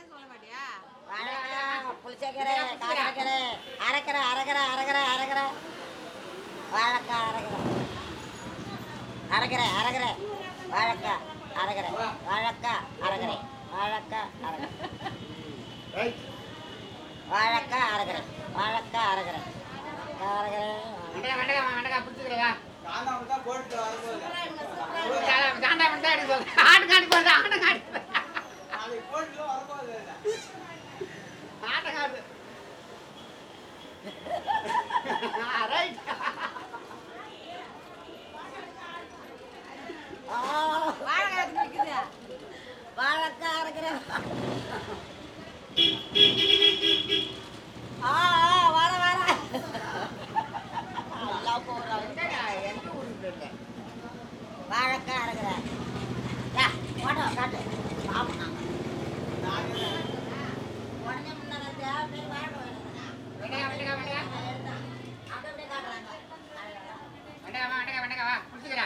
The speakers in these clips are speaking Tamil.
வாழைக்காய் புளிச்சக்கீரை காக்கரை அரைக்கரை அரைக்கரை அரைக்கரை அரைக்கரை வாழைக்காய் அரைக்கரை அரைக்கரை அரைக்கரை வாழைக்காய் அரைக்கரை வாழைக்காய் அரைக்கரை வாழைக்காய் அரைக்கரை வாழைக்காய் அரைக்கரை வாழைக்காய் அரைக்கரை அரைக்கரை வெண்டைக்காய் வெண்டைக்காய் வெண்டைக்காய் பிடிச்சிக்கிறவா காந்தாம தான் போட்டு வரும்போது காண்டா மட்டும் எடுக்க சொல்லு ஆட்டு காட்டி போடுறது ஆட்டு காட்டி நாளைக்கு போட்டு வரும்போது ஆட்டை காட்டு ரைட் ஆ, வாழைக்காய் அரைக்கரை ஆ ஆ, வர வர எல்லாம் போடுறாங்க எந்த ஊருக்கு இல்லை வாழைக்காய் அரைக்கரை யா, போட்டோ காட்டு ஆமாண்ணா உடனே முன்னாடி அப்படியே வாழை வெண்டைக்காய் வெண்டைக்காய் வெண்டைக்காய் அப்படியே காட்டுறாங்க வெண்டைக்காய் வெண்டைக்காய் வெண்டைக்காய் வா பிடிச்சிக்கிறா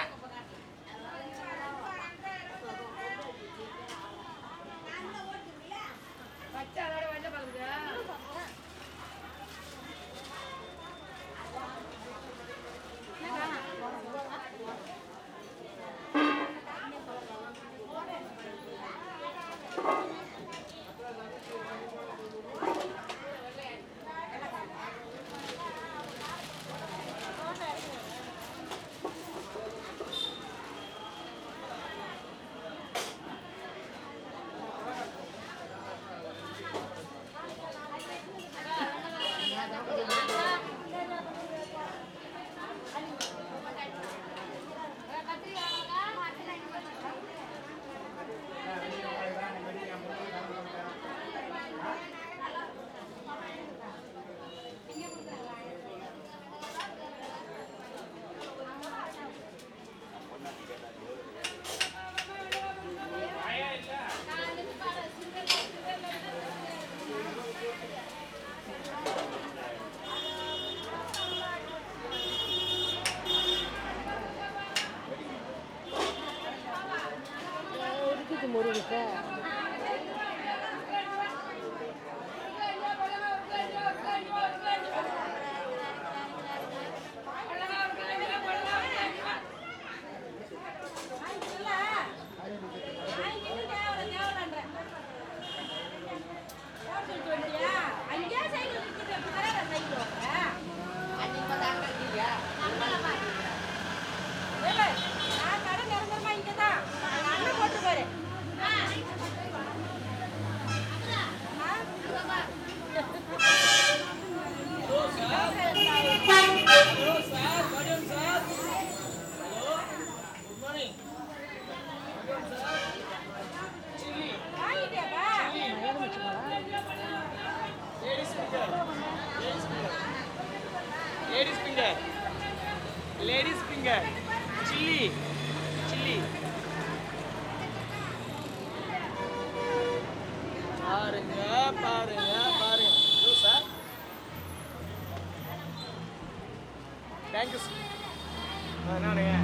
ladies finger ladies finger chilli chilli பாருங்க பாருங்க பாருங்க சார் தேங்க்யூ சார் நானுங்க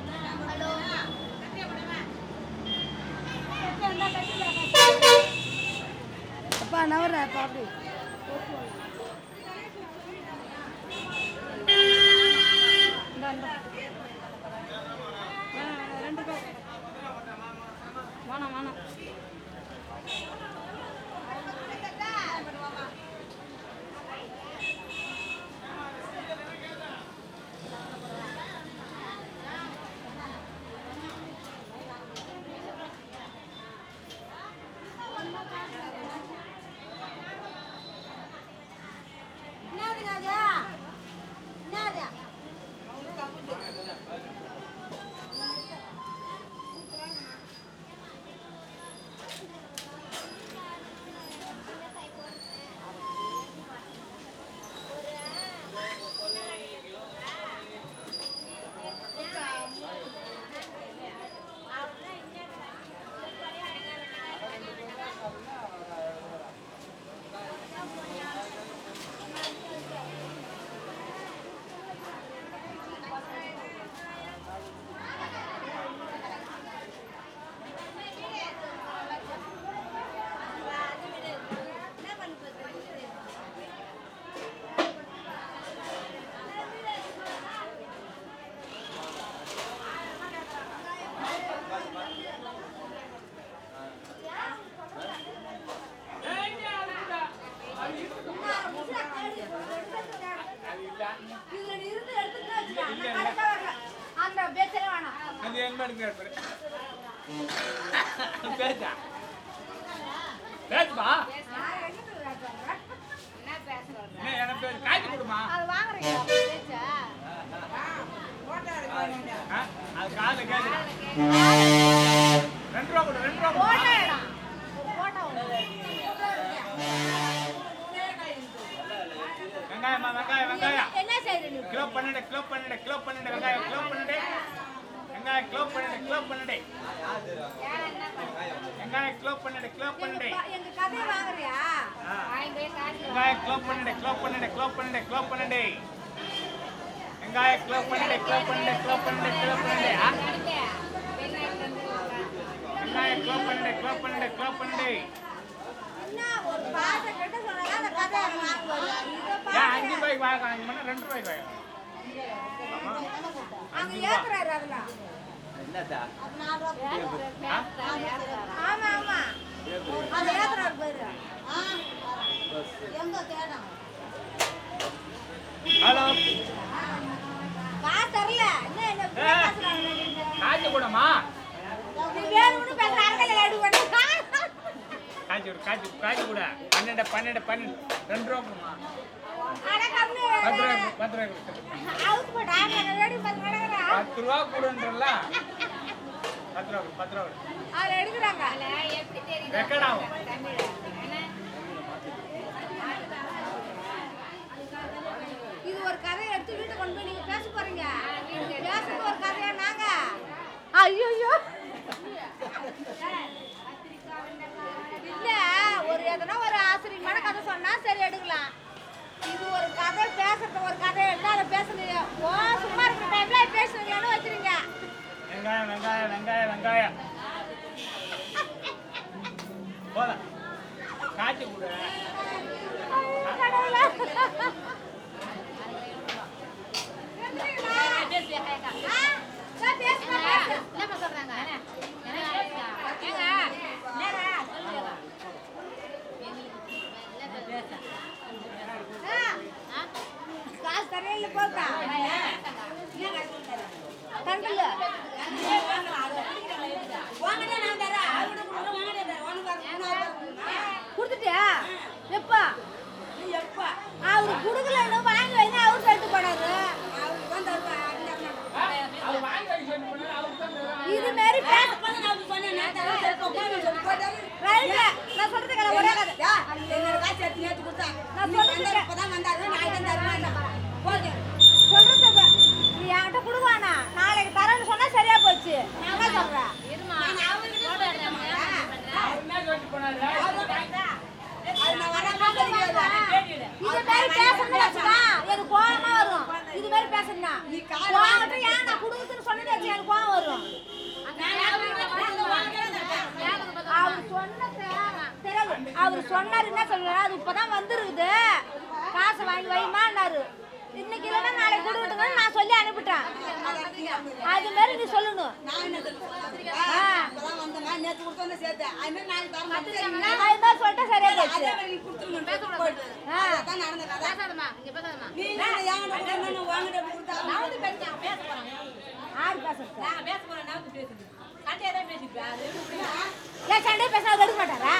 அப்பா நவர அப்பா அப்படி இந்தா, இந்தா. வேணாம், வேணாம், ரெண்டு பேர் வேணாம் வேணாம் என்னது ராஜா என்னது காட்டுங்க பாரு பேசா பேசுமா என்ன எனக்கு பேசு காய்ச்சி கொடுமா அது வாங்குறீங்க ஆ? அது காதுல கேக்குது ரெண்டு ரூபா கொடு ரெண்டு ரூபா போட்டோ கொடுமா இடம் ஒரு போட்டோ ஒன்று வெங்காயமா வெங்காயம் வெங்காயம் என்ன செய்யுது நீ கிலோ பன்னெண்டு கிலோ பன்னெண்டு கிலோ பன்னெண்டு வெங்காயம் கிலோ பன்னெண்டு வெங்காயம் கிலோ பன்னெண்டு கிலோ பன்னெண்டு வெங்காயம் கிலோ பன்னெண்டு கிலோ பன்னெண்டு எங்க கதையை வாங்குறியா ஆ. வெங்காயம் கிலோ பன்னெண்டு கிலோ பன்னெண்டு கிலோ பன்னெண்டு கிலோ பன்னெண்டு வெங்காயம் கிலோ பன்னெண்டு கிலோ பன்னெண்டு கிலோ பன்னெண்டு கிலோ பன்னெண்டு ஆ? வெங்காயம் கிலோ பன்னெண்டு கிலோ பன்னெண்டு கிலோ பன்னெண்டு என்ன ஒரு பாசை கிட்ட சொன்னா அந்த கதையை வாங்குவாரு இதை ஏன் அஞ்சு பாருங்க ரூபாய்க்கு வாங்க வாங்க பண்ணா ரெண்டு ரூபாய்க்கு வாங்க ஆமா அங்க ஏத்துறாரு அதுல ஆ? ஆமா ஆமா அது ஏத்துறாரு பாரு எங்க தேடம் ஹலோ காசு தரல என்ன என்ன இப்படி ஏ. பேசுறாங்க நீங்க? காய்ச்சி கூடமா நீ வேணும்னு பேசுற அரக்கல அடி பண்ணு காய்ச்சி விடு காய்ச்சி காய்ச்சி கூட பன்னெண்டு பன்னெண்டு பன்னெண்டு ரெண்டு ரூபா கொடுமா அட கம்மி பத்து ரூபாய் கொடு, பத்து ரூபாய் கொடு. அவுத்து போட்டு ஆங்க ரெடி பண்ணி நடக்கிறா பத்து ரூபா கொடுன்றல பத்து ரூபா கொடு, பத்து ரூபா கொடு. அதுல எடுக்கிறாங்க ரெக்கார்ட் ஆகும் இது ஒரு கதையை எடுத்து வீட்டுக்கு கொண்டு போய் நீங்க பேச போறீங்க பேசுறது ஒரு கதையா நாங்க ஐயோ இல்ல ஒரு எதனா ஒரு ஆசிரியமான கதை சொன்னா சரி எடுக்கலாம் இது ஒரு கதை பேசுறது ஒரு கதை எடுத்து அதை பேசுறீங்க ஓ சும்மா இருக்கிற டைம்ல பேசுறீங்களான்னு வச்சிருங்க வெங்காயம் வெங்காயம் வெங்காயம் வெங்காயம் போல காய்ச்சி கூட கடவுளே. ஆ, நான் பேசுறேன், பேசுறேன். ஆ, காசு தரையில போட்டா கண்டல கொடுத்துட்டியா எப்பா எப்பா அவரு குடுக்கலன்னு வாங்கி வைங்க அவரு சொல்லிட்டு போனாரு அது வாங்கி வைக்க சொல்லி போனா அவருக்கு தான் தருவாங்க. இது மாதிரி பேச ரைட்ல நான் சொல்றது கேளு, ஒரே கதை நான் சொல்றது சொல்றது பா- நீ என்கிட்ட குடுவானா நாளைக்கு தரேன்னு சொன்னா சரியா போச்சு நான் என்ன சொல்றேன் அவர் என்ன சொல்லிட்டு போனாரு இது மாதிரி பேசணும்னு வச்சுக்கா எனக்கு கோவமா வரும் இது மாதிரி பேசணும்னா கோவம் ஏன் நான் குடுக்கறதுன்னு சொன்னது வச்சு எனக்கு கோவம் வரும் அவர் சொன்னது தெரியாது அவர் சொன்னாரு என்ன சொல்றாரு அது இப்பதான் வந்திருக்குது காசு வாங்கி வைமான்னாரு இன்னைக்கு இல்லைன்னா நாளைக்கு கொடுத்துட்டுங்க நான் சொல்லி அனுப்பிட்டேன் அது மாதிரி நீ சொல்லணும் ஆ. அது மாதிரி சொல்லிட்டு சரியா போச்சு ஆ. யார் பேசுறது ஏன் சண்டை பேச எடுக்க மாட்டாரா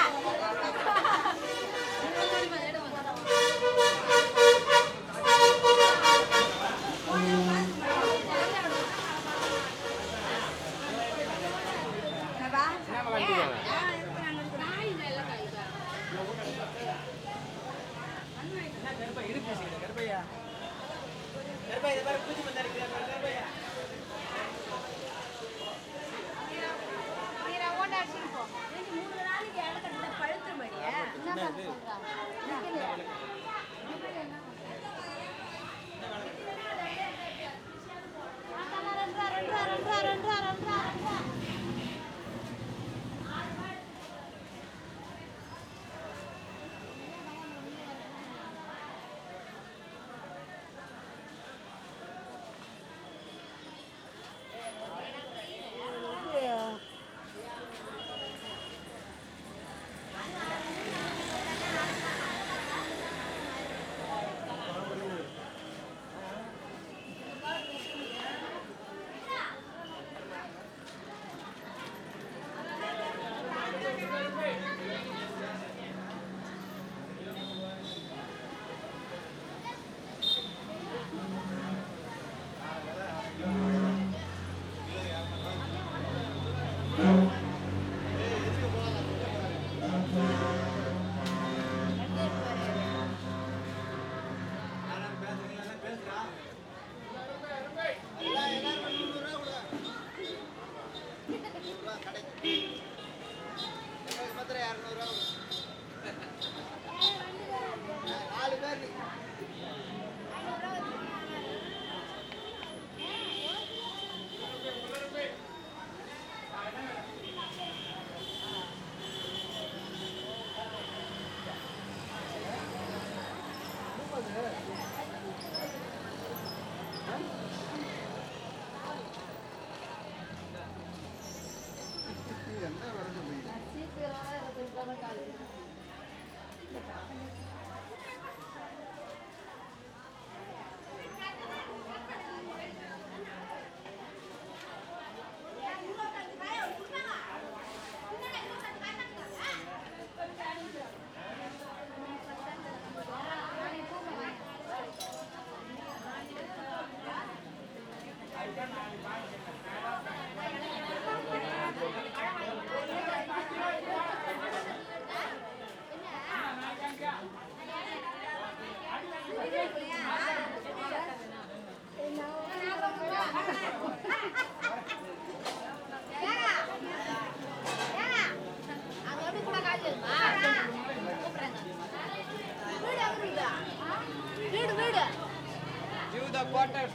வீடு வீடு Give the quarters.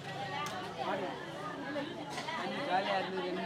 ஜாலியா இருந்தது என்ன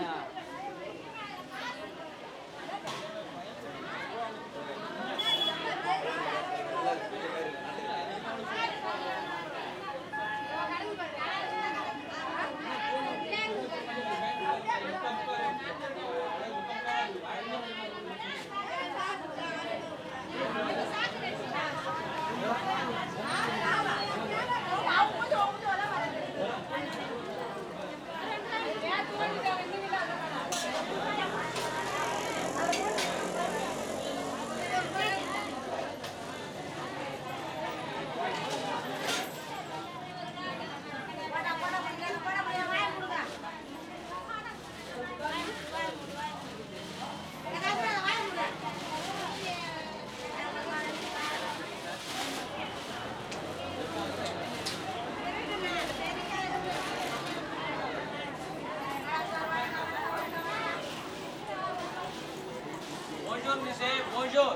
Bonjour, monsieur. Bonjour.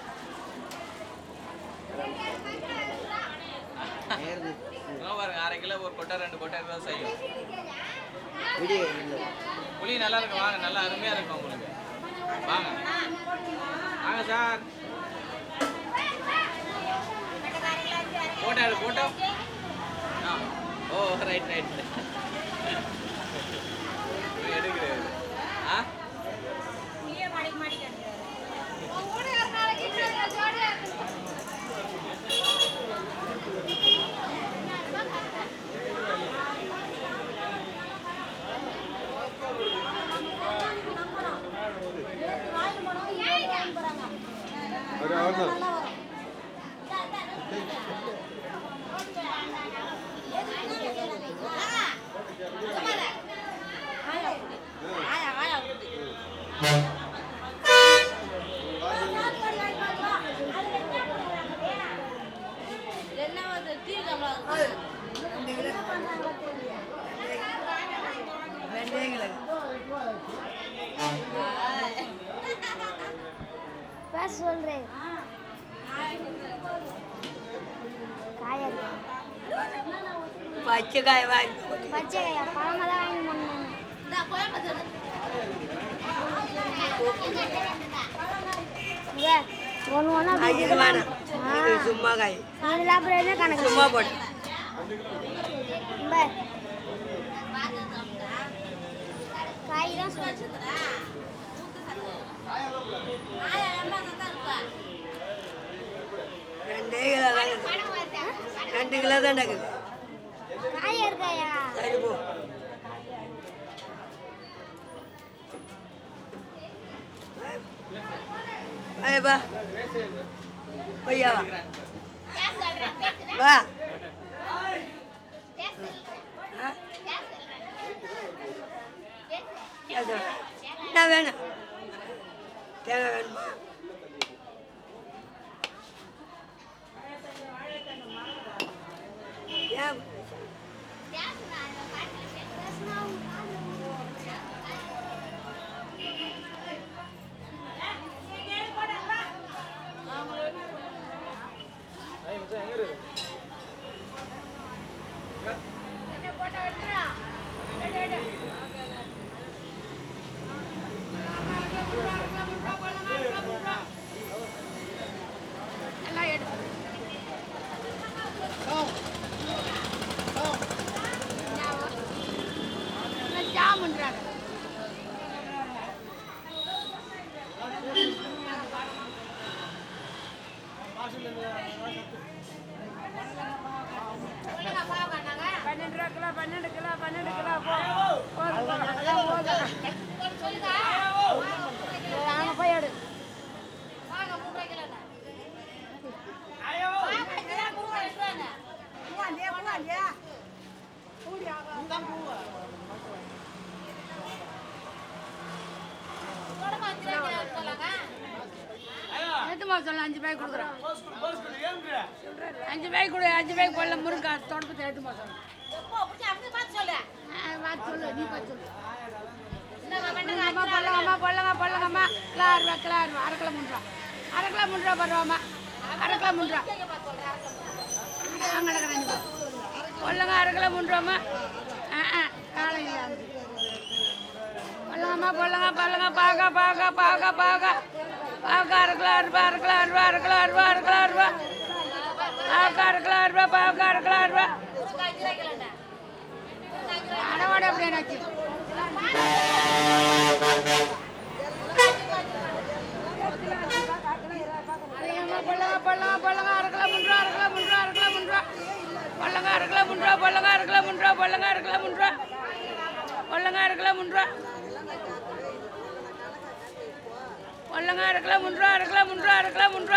இங்க பாருங்க அரை கிலோ ஒரு கொட்டை ரெண்டு கொட்டை தான் செய்யும் புளி நல்லா இருக்கு வாங்க நல்லா அருமையா இருக்கும் உங்களுக்கு வாங்க வாங்க சார் போட்டோ எடு போட்டோ ஆ ஓ ரைட் ரைட் எடுக்கிறேன் ஆ பேச சொல்றேன் காயா இருக்கா பச்சை காய் வாங்கி பச்சை காயா பழமா தான் வாங்கி போனேன் ஒன்று ஒன்றா இது வேணாம் இது சும்மா காய் இதில் அப்புறம் என்ன கணக்கு சும்மா போட்டு இந்த காய் தான் சொல்லுச்சு ரெண்டே கிலோ தான் இருக்குது. ரெண்டு கிலோ தான் இருக்குது காயா இருக்காயா சரி போ ஐயா வா ஐயா வா வா ஆ? அது என்ன வேணும் தேங்காய் வேணுமா ஏன் ஜா சும்மா சொல்ல அஞ்சு பேக் கொடுக்குறேன் போஸ் கொடு போஸ் கொடு ஏம்ன்ற அஞ்சு பேக் கொடு அஞ்சு பேக் கொள்ள முருங்கா தொடப்பத்தை எடுத்து போக சொல்லு எப்போ அப்படி அப்படி பார்த்து சொல்லு ஆ, பார்த்து சொல்லு நீ பார்த்து சொல்லு இந்தாம்மா, வெண்டைக்காய் அம்மா பொல்லங்கம்மா பொல்லங்க பொல்லங்கம்மா கிளார் ரூபா கிளார் ரூபா அரை கிலோ மூணு ரூபா அரை கிலோ மூணு ரூபா பருவாம்மா அரை கிலோ மூணு ரூபா அங்கே கிடக்குறேன் பொல்லங்க அரை கிலோ மூணு ரூபாம்மா ஆ ஆ காலையில் பொல்லங்கம்மா பொல்லங்க பொல்லங்க பாக்க பாக்க பாக்க பாக்க பாக்க அரை கிலோ ரூபா அரை கிலோ ரூபா அரை கிலோ ரூபா அரை கிலோ ரூபா பாக்க அரை கிலோ ரூபா பாக்க அரை கிலோ ரூபா அடவாட அப்படியே நாச்சு அதையம்மா பொல்லங்க பொல்லங்க பொல்லங்க அரை கிலோ மூணு ரூபா அரை கிலோ மூணு ரூபா அரை கிலோ மூணு ரூபா பொல்லங்க அரை கிலோ மூணு ரூபா பொல்லங்க அரை கிலோ மூணு ரூபா பொல்லங்க அரை கிலோ மூணு ரூபா பொல்லங்க அரை கிலோ மூணு ரூபா பொல்லங்க அரை கிலோ மூணு ரூபா அரை கிலோ மூணு ரூபா அரை கிலோ மூணு ரூபா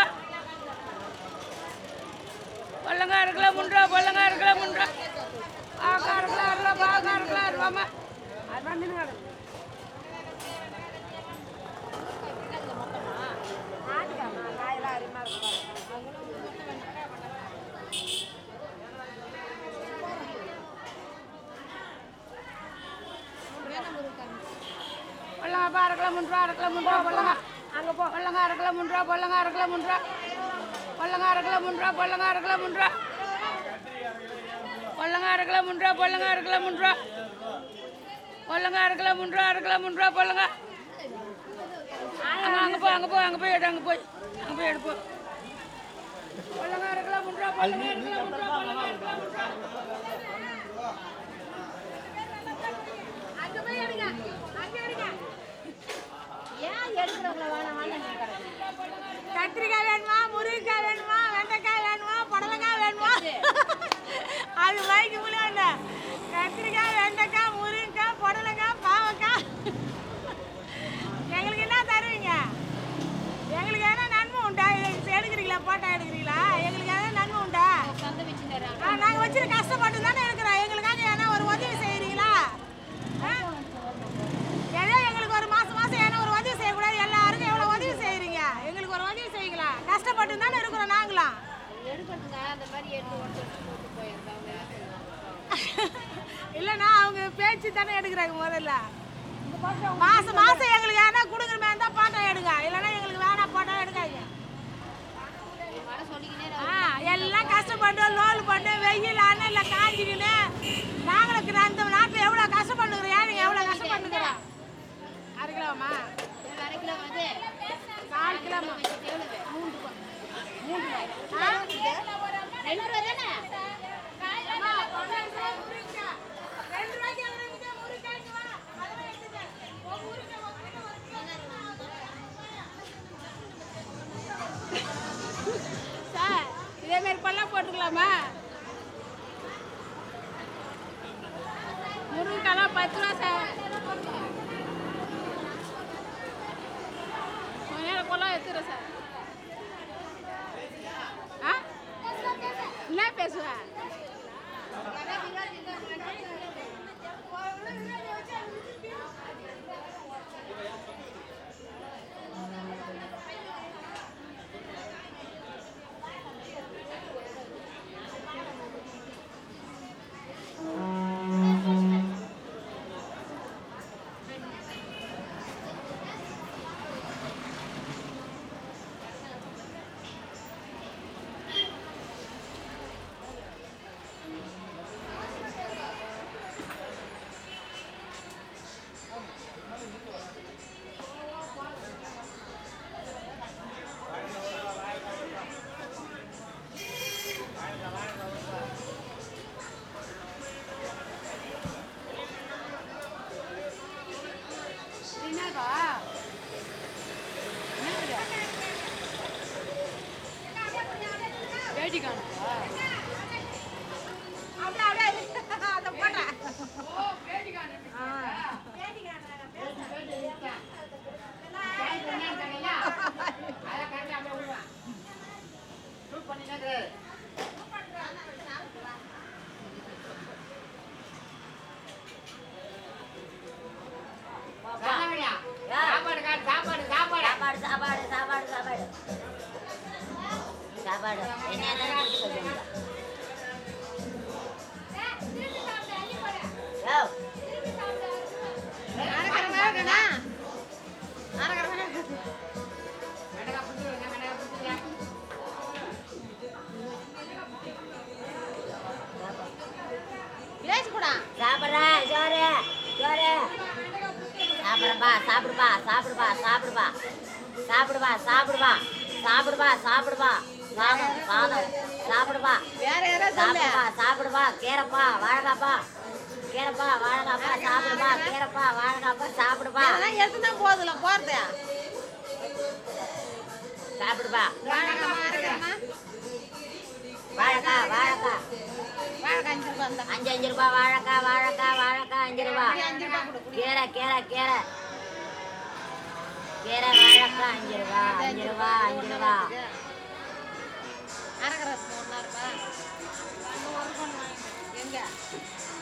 பொல்லங்க அரை கிலோ மூணு ரூபா பொல்லங்க அரை கிலோ மூணு ரூபா பாக்க அரை கிலோ அரை கிலோ பாக்க அரை கிலோ ரூபாமா அது வந்து ஆட்டுக்காமா காயெல்லாம் அருமையாக இருக்கும் பொல்லங்க அரை கிலோ மூணு ரூபா அரை கிலோ மூணு ரூபா பொல்லங்க அங்கே போ பொல்லங்க அரை கிலோ மூணு ரூபா பொல்லங்க அரை கிலோ மூணு ரூபா பொல்லங்க அரை கிலோ மூணு ரூபா பொல்லங்க அரை கிலோ மூணு ரூபா பொல்லங்க அரை கிலோ மூணு ரூபா பொல்லங்க அரை கிலோ மூணு ரூபா பொல்லங்க அரை கிலோ மூணு ரூபா அரை கிலோ மூணு ரூபா பொல்லங்க அங்கே அங்கே போ அங்கே போ அங்கே போய் எடு அங்கே போய் அங்கே போய் எடுப்போ பொல்லங்க அரை கிலோ மூணு ரூபா பொல்லங்க அரை கிலோ மூணு ரூபா பொல்லங்க அரை கிலோ மூணு ரூபா அங்கே போய் எடுங்க அங்கே எடுங்க ஏன் எடுக்கிறவங்கள வேணாம் வேணாம் கத்திரிக்காய் வேணுமா முருங்கைக்காய் வேணுமா வெண்டைக்காய் வேணுமா புடலங்காய் வேணுமா அது வாங்கி முடியல கத்திரிக்காய் வெண்டைக்காய் முருங்கைக்காய் புடலங்காய் பாவக்காய் எங்களுக்கு என்ன தருவீங்க எங்களுக்கு எதனா நன்மை உண்டா இது எடுக்கிறீங்களா போட்டோ எடுக்கிறீங்களா எங்களுக்கு எதனா நன்மை உண்டா சொந்த வச்சு தராங்க ஆ, நாங்க வச்சிருக்க கஷ்டப்பட்டு தானே இருக்கிறோம் எங்களுக்காக ஏன்னா ஒரு உதவி செய்யறீங்களா ஆ? ஏதோ எங்களுக்கு ஒரு மாசம் மாசம் ஏன்னா ஒரு உதவி செய்யக்கூடாது எல்லாருக்கும் எவ்வளவு உதவி செய்யறீங்க எங்களுக்கு ஒரு உதவி செய்யுங்களா கஷ்டப்பட்டு தானே இருக்கிறோம் நாங்களாம் எடுக்கிறதுங்க அந்த மாதிரி எடுத்து ஒருத்தர் போட்டு போயிருக்காங்க இல்லைண்ணா அவங்க பேச்சு தானே எடுக்கிறாங்க முதல்ல மாசம் மாசம் எங்களுக்கு ஏன்னா கொடுக்குற மாதிரி இருந்தா போட்டோ எடுங்க இல்லைன்னா எங்களுக்கு வேணாம் போட்டோ எடுக்காதீங்க வர சொல்லிக்கினே ஆ, எல்லாம் கஷ்டப்பட்டு லோல் பண்ணு வெயில் அண்ணல காஞ்சிக்கின்னு நாங்களுக்கு அந்த நாட்டில் எவ்வளோ கஷ்டப்பட்டுக்கிறோம் ஏழைங்க எவ்வளோ கஷ்டப்பட்டுக்கிறோம் அரை கிலோமா அரை கிலோ வந்து கால் கிலோமா மூன்று ரூபா மூன்று ரூபாய் ரெண்டு ரூபா தானே சார் இதே மாதிரி பல்லாம் போட்டுக்கலாமா முருங்கைக்காலாம் பத்து ரூபா சார் கொஞ்ச நேரம் கொல்லாம் எடுத்துறேன் சார் ஆ என்ன பேசுவேன் என்னப்பா பேட்டி காணுப்பா அப்படியே அப்படியே அதை போட்டேன் சாப்பாடு காட்டு, சாப்பாடு சாப்பாடு சாப்பாடு சாப்பாடு சாப்பாடு சாப்பாடு சாப்பாடு என்ன தான் கொடுத்து வைக்கணும் யோ சாப்பிட்றா சோறு சோறு சாப்பிட்றப்பா சாப்பிடுப்பா சாப்பிடுப்பா சாப்பிடுப்பா சாப்பிடுப்பா சாப்பிடுப்பா சாப்பிடுப்பா சாப்பிடுப்பா சாதம் சாதம் சாப்பிடுப்பா வேற யாராவது சாப்பிடுப்பா சாப்பிடுப்பா கேரப்பா வாழைக்காப்பா கேரப்பா வாழைக்காப்பா சாப்பிடுப்பா கேரப்பா வாழைக்காப்பா சாப்பிடுப்பா எடுத்து தான் போதுல போறது சாப்பிடுப்பா வாழைக்கா வாழைக்கா அஞ்சு அஞ்சு ரூபா வாழைக்கா வாழைக்கா வாழைக்கா அஞ்சு ரூபா கீரை கீரை கீரை கீரை வாழைக்கா அஞ்சு ரூபா அஞ்சு ரூபா அஞ்சு ரூபா அரகரசம் ஒன்றா இருக்கா எங்க